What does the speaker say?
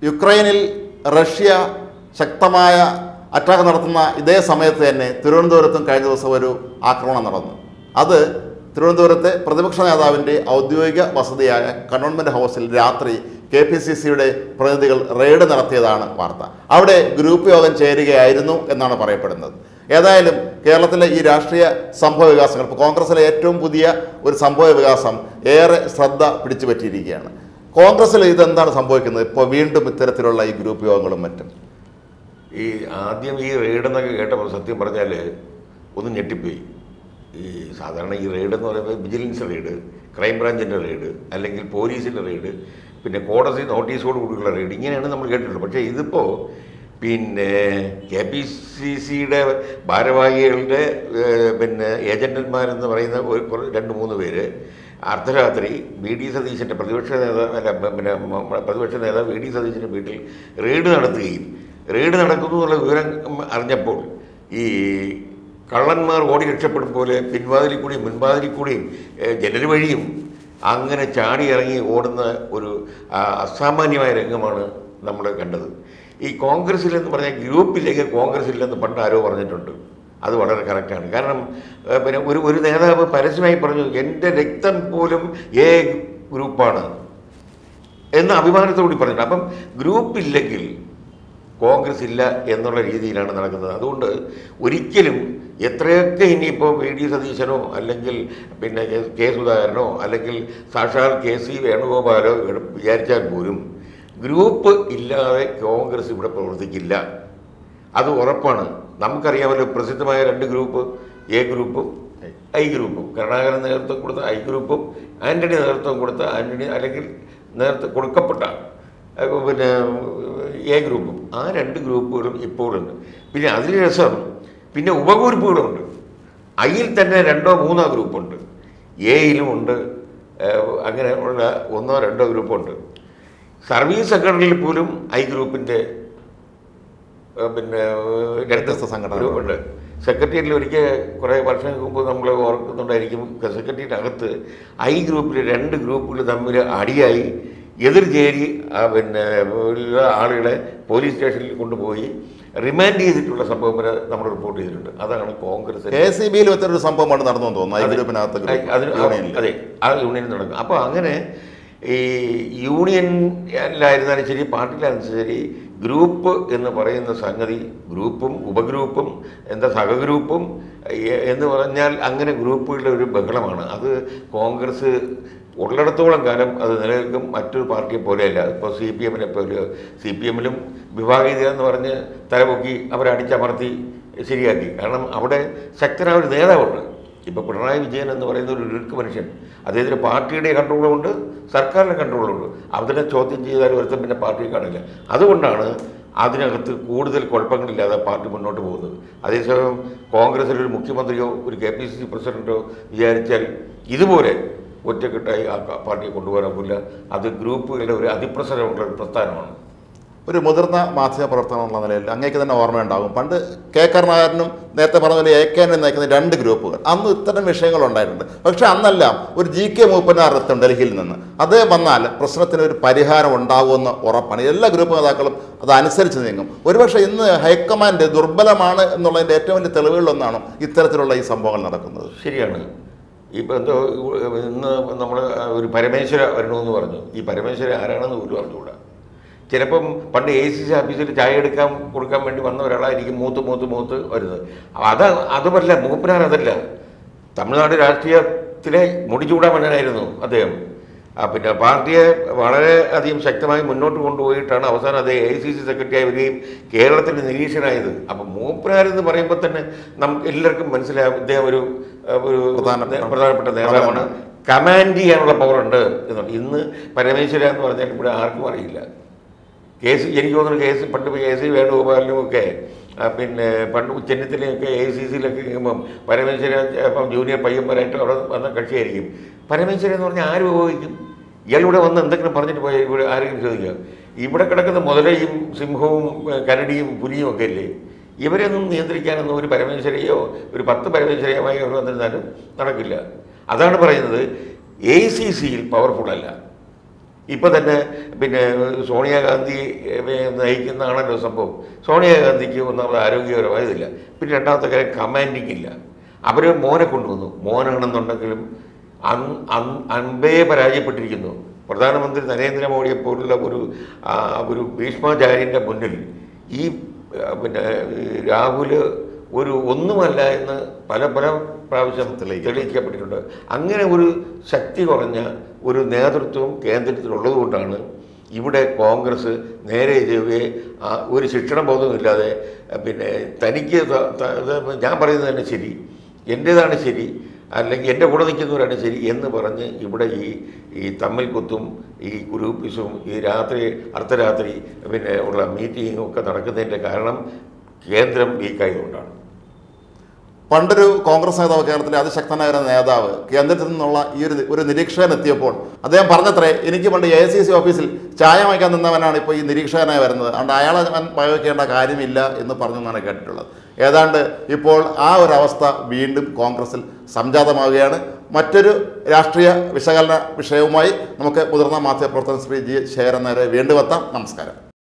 യുക്രൈനിൽ റഷ്യ ശക്തമായ അറ്റാക്ക് നടത്തുന്ന ഇതേ സമയത്ത് തന്നെ തിരുവനന്തപുരത്തും കഴിഞ്ഞ ദിവസം ഒരു ആക്രമണം നടന്നു അത് തിരുവനന്തപുരത്തെ പ്രതിപക്ഷ നേതാവിൻ്റെ ഔദ്യോഗിക വസതിയായ കണ്ടോൺമെൻറ് ഹൗസിൽ രാത്രി കെ പി സി സിയുടെ പ്രതിനിധികൾ റെയ്ഡ് നടത്തിയതാണ് വാർത്ത അവിടെ ഗ്രൂപ്പ് യോഗം ചേരുകയായിരുന്നു എന്നാണ് പറയപ്പെടുന്നത് ഏതായാലും കേരളത്തിലെ ഈ രാഷ്ട്രീയ സംഭവ വികാസങ്ങൾ ഇപ്പോൾ കോൺഗ്രസിലെ ഏറ്റവും പുതിയ ഒരു സംഭവ വികാസം ഏറെ ശ്രദ്ധ പിടിച്ചു പറ്റിയിരിക്കുകയാണ് കോൺഗ്രസ്സിൽ ഇതെന്താണ് സംഭവിക്കുന്നത് ഇപ്പോൾ വീണ്ടും ഇത്തരത്തിലുള്ള ഈ ഗ്രൂപ്പ് യോഗങ്ങളും മറ്റും ഈ ആദ്യം ഈ റെയ്ഡ് എന്നൊക്കെ കേട്ടപ്പോൾ സത്യം പറഞ്ഞാൽ ഒന്ന് ഞെട്ടിപ്പോയി ഈ സാധാരണ ഈ റെയ്ഡ് എന്ന് പറയുമ്പോൾ വിജിലൻസ് റെയ്ഡ് ക്രൈം ബ്രാഞ്ചിൻ്റെ റെയ്ഡ് അല്ലെങ്കിൽ പോലീസിൻ്റെ റെയ്ഡ് പിന്നെ കോടതി നോട്ടീസോട് കൂടിയുള്ള റെയ്ഡ് ഇങ്ങനെയാണ് നമ്മൾ കേട്ടിട്ടുള്ളത് പക്ഷേ ഇതിപ്പോൾ പിന്നെ കെ പി സി സിയുടെ ഭാരവാഹികളുടെ ഏഹ്, പിന്നെ ഏജന്റന്മാരെന്ന് പറയുന്ന ഒരു കുറേ രണ്ട് മൂന്ന് പേര് അർദ്ധരാത്രി വി ഡി സതീശൻ്റെ പ്രതിപക്ഷ നേതാവ് അല്ല പിന്നെ മ- മ- പ്രതിപക്ഷ നേതാവ് വി ഡി സതീശൻ്റെ വീട്ടിൽ റെയ്ഡ് നടത്തുകയും റെയ്ഡ് നടക്കുന്നു എന്നുള്ള വിവരം അറിഞ്ഞപ്പോൾ ഈ കള്ളന്മാർ ഓടി രക്ഷപ്പെടും പോലെ പിൻവാതിലിൽ കൂടിയും മുൻവാതിലിൽ കൂടിയും ഏഹ്, ജനൽ വഴിയും അങ്ങനെ ചാടി ഇറങ്ങി ഓടുന്ന ഒരു ആ, അസാമാന്യമായ രംഗമാണ് നമ്മൾ കണ്ടത് ഈ കോൺഗ്രസ്സിലെന്ന് പറഞ്ഞാൽ ഗ്രൂപ്പിലേക്ക് കോൺഗ്രസ്സില്ലെന്ന് പണ്ട് ആരോ പറഞ്ഞിട്ടുണ്ട് അത് വളരെ കറക്റ്റാണ് കാരണം ഏഹ്, പിന്നെ ഒരു ഒരു നേതാവ് പരസ്യമായി പറഞ്ഞു എൻ്റെ രക്തം പോലും എ ഗ്രൂപ്പാണ് എന്ന് അഭിമാനത്തോടി പറഞ്ഞിട്ടുണ്ട് അപ്പം ഗ്രൂപ്പ് ഇല്ലെങ്കിൽ കോൺഗ്രസ് ഇല്ല എന്നുള്ള രീതിയിലാണ് നടക്കുന്നത് അതുകൊണ്ട് ഒരിക്കലും എത്രയൊക്കെ ഇനിയിപ്പോൾ വി ഡി സതീശനോ അല്ലെങ്കിൽ പിന്നെ കെ- കെ സുധാകരനോ അല്ലെങ്കിൽ സാക്ഷാൽ കെ സി വേണുഗോപാലോ ഇവിടെ വിചാരിച്ചാൽ പോലും ഗ്രൂപ്പ് ഇല്ലാതെ കോൺഗ്രസ് ഇവിടെ പ്രവർത്തിക്കില്ല അത് ഉറപ്പാണ് നമുക്കറിയാമല്ലോ പ്രസിദ്ധമായ രണ്ട് ഗ്രൂപ്പ് എ ഗ്രൂപ്പും ഐ ഗ്രൂപ്പും കരുണാകരൻ നേതൃത്വം കൊടുത്ത ഐ ഗ്രൂപ്പും ആന്റണി നേതൃത്വം കൊടുത്ത ആന്റണി അല്ലെങ്കിൽ നേതൃത്വം കൊടുക്കപ്പെട്ട അഹ് പിന്നെ എ ഗ്രൂപ്പും ആ രണ്ട് ഗ്രൂപ്പുകളും ഇപ്പോഴുണ്ട് പിന്നെ അതിൽ രസം പിന്നെ ഉപഗ്രൂപ്പുകളുണ്ട് ഐയിൽ തന്നെ രണ്ടോ മൂന്നോ ഗ്രൂപ്പുണ്ട് എയിലും ഉണ്ട് ഏഹ് അങ്ങനെ ഉള്ള ഒന്നോ രണ്ടോ ഗ്രൂപ്പുണ്ട് സർവീസ് സെക്രട്ടറിയിൽ പോലും ഐ ഗ്രൂപ്പിൻ്റെ ഏഹ് പിന്നെ വ്യത്യസ്ത സംഘടനകൾ. ഗ്രൂപ്പുണ്ട് സെക്രട്ടേറിയറ്റിൽ ഒരിക്കൽ കുറേ വർഷങ്ങൾക്ക് മുമ്പ് നമ്മൾ ഓർക്കുന്നുണ്ടായിരിക്കും സെക്രട്ടേറിയറ്റ് അകത്ത് ഐ ഗ്രൂപ്പിൽ രണ്ട് ഗ്രൂപ്പുകൾ തമ്മിൽ അടിയായി എതിർചേരി ആ പിന്നെ ഉള്ള ആളുകളെ പോലീസ് സ്റ്റേഷനിൽ കൊണ്ടുപോയി റിമാൻഡ് ചെയ്തിട്ടുള്ള സംഭവം വരെ നമ്മൾ റിപ്പോർട്ട് ചെയ്തിട്ടുണ്ട് അതാണ് കോൺഗ്രസ് കെ സി ബിയിൽ ഇത്തരൊരു സംഭവമാണ് നടന്നു തോന്നുന്നു ഐ ഗ്രൂപ്പിനകത്ത് ഗ്രൂപ്പ് അതിന് യൂണിയനിൽ അതെ ആ യൂണിയൻ നടക്കും അപ്പോൾ അങ്ങനെ ഈ യൂണിയനിലായിരുന്നാലും ശരി പാർട്ടിയിലായിരുന്നാലും ശരി ഗ്രൂപ്പ് എന്ന് പറയുന്ന സംഗതി ഗ്രൂപ്പും ഉപഗ്രൂപ്പും എന്താ സഹഗ്രൂപ്പും എ- എന്ന് പറഞ്ഞാൽ അങ്ങനെ ഗ്രൂപ്പുകളുടെ ഒരു ബഹളമാണ് അത് കോൺഗ്രസ് ഉള്ളിടത്തോളം കാലം അത് നിലനിൽക്കും മറ്റൊരു പാർട്ടിയെ പോലെയല്ല ഇപ്പോൾ സി പി എമ്മിനെ പോലെ സി പി എമ്മിലും വിഭാഗീയത എന്ന് പറഞ്ഞ് തലപൊക്കി അവരെ അടിച്ചമർത്തി ശരിയാക്കി കാരണം അവിടെ ശക്തനായ ഒരു നേതാവുണ്ട് ഇപ്പോൾ പിണറായി വിജയൻ എന്ന് പറയുന്ന ഒരു ഇടുക്ക് മനുഷ്യൻ അദ്ദേഹത്തിന് പാർട്ടിയുടെ കൺട്രോളുണ്ട് സർക്കാരിൻ്റെ കൺട്രോളുണ്ട് അതിനെ ചോദ്യം ചെയ്താൽ ഒരുത്തം പിന്നെ പാർട്ടി കാണില്ല അതുകൊണ്ടാണ് അതിനകത്ത് കൂടുതൽ കുഴപ്പങ്ങളില്ലാതെ പാർട്ടി മുന്നോട്ട് പോകുന്നത് അതേസമയം കോൺഗ്രസിൽ ഒരു മുഖ്യമന്ത്രിയോ ഒരു കെ പി സി സി പ്രസിഡന്റോ വിചാരിച്ചാൽ ഇതുപോലെ ഒറ്റക്കെട്ടായി ആ പാർട്ടിയെ കൊണ്ടുപോകാനാകില്ല അത് ഗ്രൂപ്പുകളുടെ ഒരു അതിപ്രസരമുള്ള ഒരു പ്രസ്ഥാനമാണ് ഒരു മുതിർന്ന മാധ്യമ പ്രവർത്തനം എന്നുള്ള നിലയിൽ അങ്ങേക്ക് തന്നെ ഓർമ്മയുണ്ടാകും പണ്ട് കെ കരുണാകരനും നേരത്തെ പറഞ്ഞ പോലെ എ കെ എന്നെ നയിക്കുന്ന രണ്ട് ഗ്രൂപ്പുകൾ അന്ന് ഇത്തരം വിഷയങ്ങൾ ഉണ്ടായിട്ടുണ്ട് പക്ഷേ അന്നെല്ലാം ഒരു ജി കെ മൂപ്പനാർ എത്തും ഡൽഹിയിൽ നിന്ന് അദ്ദേഹം വന്നാൽ പ്രശ്നത്തിന് ഒരു പരിഹാരം ഉണ്ടാകുമെന്ന് ഉറപ്പാണ് എല്ലാ ഗ്രൂപ്പ് നേതാക്കളും അതനുസരിച്ച് നീങ്ങും ഒരുപക്ഷെ ഇന്ന് ഹൈക്കമാൻഡ് ദുർബലമാണ് എന്നുള്ളതിൻ്റെ ഏറ്റവും വലിയ തെളിവുകളിലൊന്നാണ് ഇത്തരത്തിലുള്ള ഈ സംഭവങ്ങൾ നടക്കുന്നത് ശരിയാണ് ഇപ്പം എന്തോ ഇന്ന് നമ്മൾ ഒരു പരമേശ്വര വരണമെന്ന് പറഞ്ഞു ഈ പരമേശ്വര ആരാണെന്ന് പോലും അറിഞ്ഞുകൂടാ ചിലപ്പം പണ്ട് എ സി സി ഓഫീസിൽ ചായ എടുക്കാൻ കൊടുക്കാൻ വേണ്ടി വന്ന ഒരാളായിരിക്കും മൂത്ത് മൂത്ത് മൂത്ത് വരുന്നത് അപ്പൊ അത് അതുമല്ല മൂപ്പനാർ അതല്ല തമിഴ്നാട് രാഷ്ട്രീയത്തിലെ മുടിചൂടാമന്നനായിരുന്നു അദ്ദേഹം ആ പിന്നെ പാർട്ടിയെ വളരെ അധികം ശക്തമായി മുന്നോട്ട് കൊണ്ടുപോയിട്ടാണ് അവസാനം അദ്ദേഹം എ സി സി സെക്രട്ടറിയായി വരികയും കേരളത്തിൻ്റെ നിരീക്ഷനായത് അപ്പം മൂപ്പനാരെന്ന് പറയുമ്പോൾ തന്നെ നമുക്ക് എല്ലാവർക്കും മനസ്സിലാവും ഇദ്ദേഹം ഒരു ഏഹ്, ഒരു പ്രധാനപ്പെട്ട- പ്രധാനപ്പെട്ട നേതാവാണ് കമാൻഡ് ചെയ്യാനുള്ള പവർ ഉണ്ട് എന്നുണ്ട് ഇന്ന് പരമേശ്വര എന്ന് പറഞ്ഞാൽ ഇവിടെ ആർക്കും അറിയില്ല കേസ് എനിക്ക് തോന്നുന്നു കേസ് പണ്ട് കെ സി വേണുഗോപാലിനും ഒക്കെ ആ, പിന്നെ പണ്ട് ചെന്നിത്തലയൊക്കെ എ സി സിയിലൊക്കെ കഴിയുമ്പം പരമേശ്വര ഇപ്പം ജൂനിയർ പയ്യന്മാരായിട്ട് അവിടെ വന്ന കക്ഷിയായിരിക്കും പരമേശ്വരൻ എന്ന് പറഞ്ഞാൽ ആര് ഉപയോഗിക്കും ഇയാൾ ഇവിടെ വന്ന് എന്തെങ്കിലും പറഞ്ഞിട്ട് പോയാൽ ഇവിടെ ആരെങ്കിലും ചോദിക്കുക ഇവിടെ കിടക്കുന്ന മുതലയും സിംഹവും ഏ, കരടിയും പുലിയും ഒക്കെ അല്ലേ ഇവരെയൊന്നും നിയന്ത്രിക്കാനൊന്നും ഒരു പരമേശ്വരയോ ഒരു പത്ത് പരമേശ്വരയുമായി അവർ വന്നിരുന്നാലും നടക്കില്ല അതാണ് പറയുന്നത് എ സി സിയിൽ പവർഫുൾ അല്ല ഇപ്പം തന്നെ പിന്നെ സോണിയാഗാന്ധി ഏഹ്, നയിക്കുന്നതാണല്ലോ സംഭവം സോണിയാഗാന്ധിക്ക് ഒന്നാമത് ആരോഗ്യപരമായതില്ല പിന്നെ രണ്ടാമത്തെ കാര്യം കമാൻഡിങ് ഇല്ല അവർ മോനെ കൊണ്ടുവന്നു മോനാണെന്നുണ്ടെങ്കിലും അൻ അൻ അൻപേ പരാജയപ്പെട്ടിരിക്കുന്നു പ്രധാനമന്ത്രി നരേന്ദ്രമോദിയെ പോലുള്ള ഒരു ആ, ഒരു ഭീഷ്മാചാര്യൻ്റെ മുന്നിൽ ഈ ആ, പിന്നെ ഈ രാഹുല് ഒരു ഒന്നുമല്ല എന്ന് പല പല പ്രാവശ്യം തെളിയിക്കപ്പെട്ടിട്ടുണ്ട് അങ്ങനെ ഒരു ശക്തി കുറഞ്ഞ ഒരു നേതൃത്വം കേന്ദ്രത്തിലുള്ളത് കൊണ്ടാണ് ഇവിടെ കോൺഗ്രസ് നേരെ ചൊവ്വേ ആ, ഒരു ശിക്ഷണബോധമില്ലാതെ ആ, പിന്നെ തനിക്ക് ത- ത- ഇത് ഞാൻ പറയുന്നത് തന്നെ ശരി എൻ്റേതാണ് ശരി അല്ലെങ്കിൽ എൻ്റെ കൂടെ നിൽക്കുന്നവരാണ് ശരി എന്ന് പറഞ്ഞ് ഇവിടെ ഈ ഈ തമ്മിൽ കുത്തും ഈ ഗ്രൂപ്പിസും ഈ രാത്രി അർദ്ധരാത്രി പിന്നെ ഉള്ള മീറ്റിങ്ങും ഒക്കെ നടക്കുന്നതിൻ്റെ കാരണം കേന്ദ്രം വീക്കായതുകൊണ്ടാണ് പണ്ടൊരു കോൺഗ്രസ് നേതാവ് കേരളത്തിലെ അതിശക്തനായ ഒരു നേതാവ് കേന്ദ്രത്തിൽ നിന്നുള്ള ഈ ഒരു ഒരു നിരീക്ഷകൻ എത്തിയപ്പോൾ അദ്ദേഹം പറഞ്ഞത്രേ എനിക്ക് പണ്ട് എ സി സി ഓഫീസിൽ ചായ വാങ്ങിക്കാൻ നിന്നവനാണ് ഇപ്പോൾ ഈ നിരീക്ഷകനായി വരുന്നത് അതുകൊണ്ട് അയാളെ ഞാൻ വകവയ്ക്കേണ്ട കാര്യമില്ല എന്ന് പറഞ്ഞു എന്നാണ് കേട്ടിട്ടുള്ളത് ഏതാണ്ട് ഇപ്പോൾ ആ ഒരു അവസ്ഥ വീണ്ടും കോൺഗ്രസിൽ സംജാതമാവുകയാണ് മറ്റൊരു രാഷ്ട്രീയ വിശകലന വിഷയവുമായി നമുക്ക് മുതിർന്ന മാധ്യമപ്രവർത്തകൻ ശ്രീ ജി ശേഖരൻ നേരെ വീണ്ടും എത്താം നമസ്കാരം